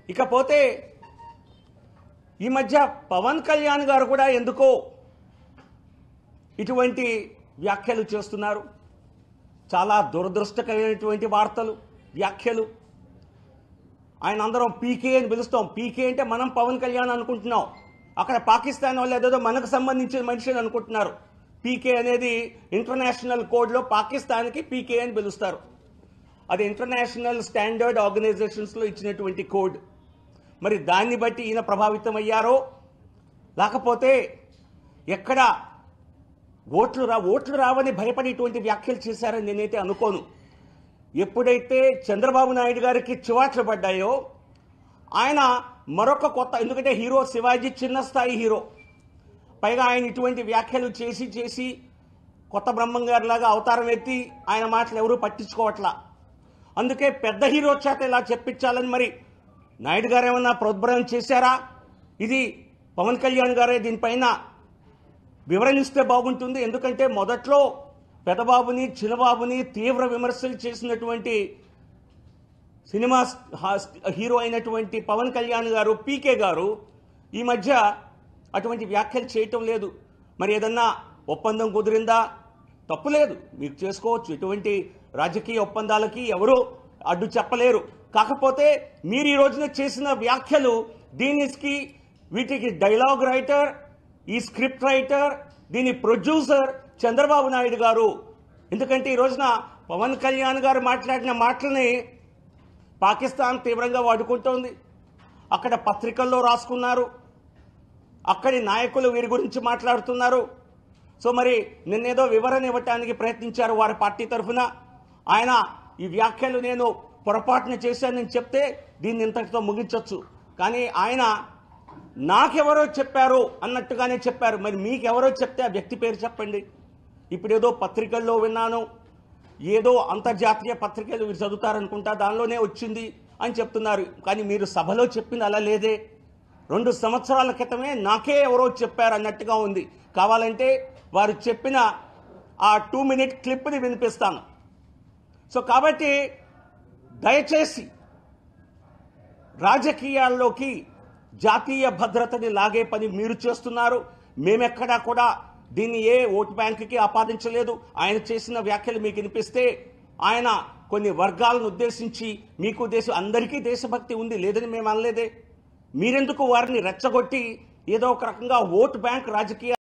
ఇకపోతే ఈ మధ్య పవన్ కళ్యాణ్ గారు కూడా ఎందుకో ఇటువంటి వ్యాఖ్యలు చేస్తున్నారు చాలా దురదృష్టకరమైనటువంటి వార్తలు వ్యాఖ్యలు ఆయన అందరం పీకే అని పిలుస్తాం పీకే అంటే మనం పవన్ కళ్యాణ్ అనుకుంటున్నాం అక్కడ పాకిస్తాన్ వాళ్ళు ఏదేదో మనకు సంబంధించిన మనిషి అని అనుకుంటున్నారు పీకే అనేది ఇంటర్నేషనల్ కోడ్లో పాకిస్తాన్కి పీకే అని పిలుస్తారు అది ఇంటర్నేషనల్ స్టాండర్డ్ ఆర్గనైజేషన్స్లో ఇచ్చినటువంటి కోడ్ మరి దాన్ని బట్టి ఈయన ప్రభావితం అయ్యారో లేకపోతే ఎక్కడ ఓట్లు రా ఓట్లు రావని భయపడేటువంటి వ్యాఖ్యలు చేశారని నేనైతే అనుకోను ఎప్పుడైతే చంద్రబాబు నాయుడు గారికి చివాట్లు పడ్డాయో ఆయన మరొక కొత్త ఎందుకంటే హీరో శివాజీ చిన్న స్థాయి హీరో పైగా ఆయన ఇటువంటి వ్యాఖ్యలు చేసి చేసి కొత్త బ్రహ్మం గారిలాగా అవతారం ఎత్తి ఆయన మాటలు ఎవరూ పట్టించుకోవట్లా అందుకే పెద్ద హీరో చేత ఇలా చెప్పించాలని మరి నాయుడు గారు ఏమన్నా ప్రోద్బలం చేశారా ఇది పవన్ కళ్యాణ్ గారే దీనిపైన వివరణిస్తే బాగుంటుంది ఎందుకంటే మొదట్లో పెదబాబుని చిన్నబాబుని తీవ్ర విమర్శలు చేసినటువంటి సినిమా హాస్- హీరో అయినటువంటి పవన్ కళ్యాణ్ గారు పీకే గారు ఈ మధ్య అటువంటి వ్యాఖ్యలు చేయటం లేదు మరి ఏదన్నా ఒప్పందం కుదిరిందా తప్పు లేదు మీకు చేసుకోవచ్చు ఎటువంటి రాజకీయ ఒప్పందాలకి ఎవరు అడ్డు చెప్పలేరు కాకపోతే మీరు ఈ రోజున చేసిన వ్యాఖ్యలు దీనికి వీటికి డైలాగ్ రైటర్ ఈ స్క్రిప్ట్ రైటర్ దీని ప్రొడ్యూసర్ చంద్రబాబు నాయుడు గారు ఎందుకంటే ఈ రోజున పవన్ కళ్యాణ్ గారు మాట్లాడిన మాటలని పాకిస్తాన్ తీవ్రంగా వాడుకుంటోంది అక్కడ పత్రికల్లో రాసుకున్నారు అక్కడి నాయకులు వీరి గురించి మాట్లాడుతున్నారు సో మరి నిన్నేదో వివరణ ఇవ్వటానికి ప్రయత్నించారు వారి పార్టీ తరఫున ఆయన ఈ వ్యాఖ్యలు నేను పొరపాటున చేశానని చెప్తే దీన్ని ఇంతటితో ముగించవచ్చు కానీ ఆయన నాకెవరో చెప్పారు అన్నట్టుగానే చెప్పారు మరి మీకెవరో చెప్తే ఆ వ్యక్తి పేరు చెప్పండి ఇప్పుడు ఏదో పత్రికల్లో విన్నాను ఏదో అంతర్జాతీయ పత్రికలు మీరు చదువుతారనుకుంటా దానిలోనే వచ్చింది అని చెప్తున్నారు కానీ మీరు సభలో చెప్పింది అలా లేదే రెండు సంవత్సరాల క్రితమే నాకే ఎవరో చెప్పారు అన్నట్టుగా ఉంది కావాలంటే వారు చెప్పిన ఆ టూ మినిట్ క్లిప్ని వినిపిస్తాను సో కాబట్టి దయచేసి రాజకీయాల్లోకి జాతీయ భద్రతని లాగే పని మీరు చేస్తున్నారు మేమెక్కడా కూడా దీన్ని ఏ ఓటు బ్యాంకుకి ఆపాదించలేదు ఆయన చేసిన వ్యాఖ్యలు మీకు వినిపిస్తే ఆయన కొన్ని వర్గాలను ఉద్దేశించి మీకు దేశం అందరికీ దేశభక్తి ఉంది లేదని మేము అనలేదే మీరెందుకు వారిని రెచ్చగొట్టి ఏదో ఒక రకంగా ఓటు బ్యాంక్ రాజకీయ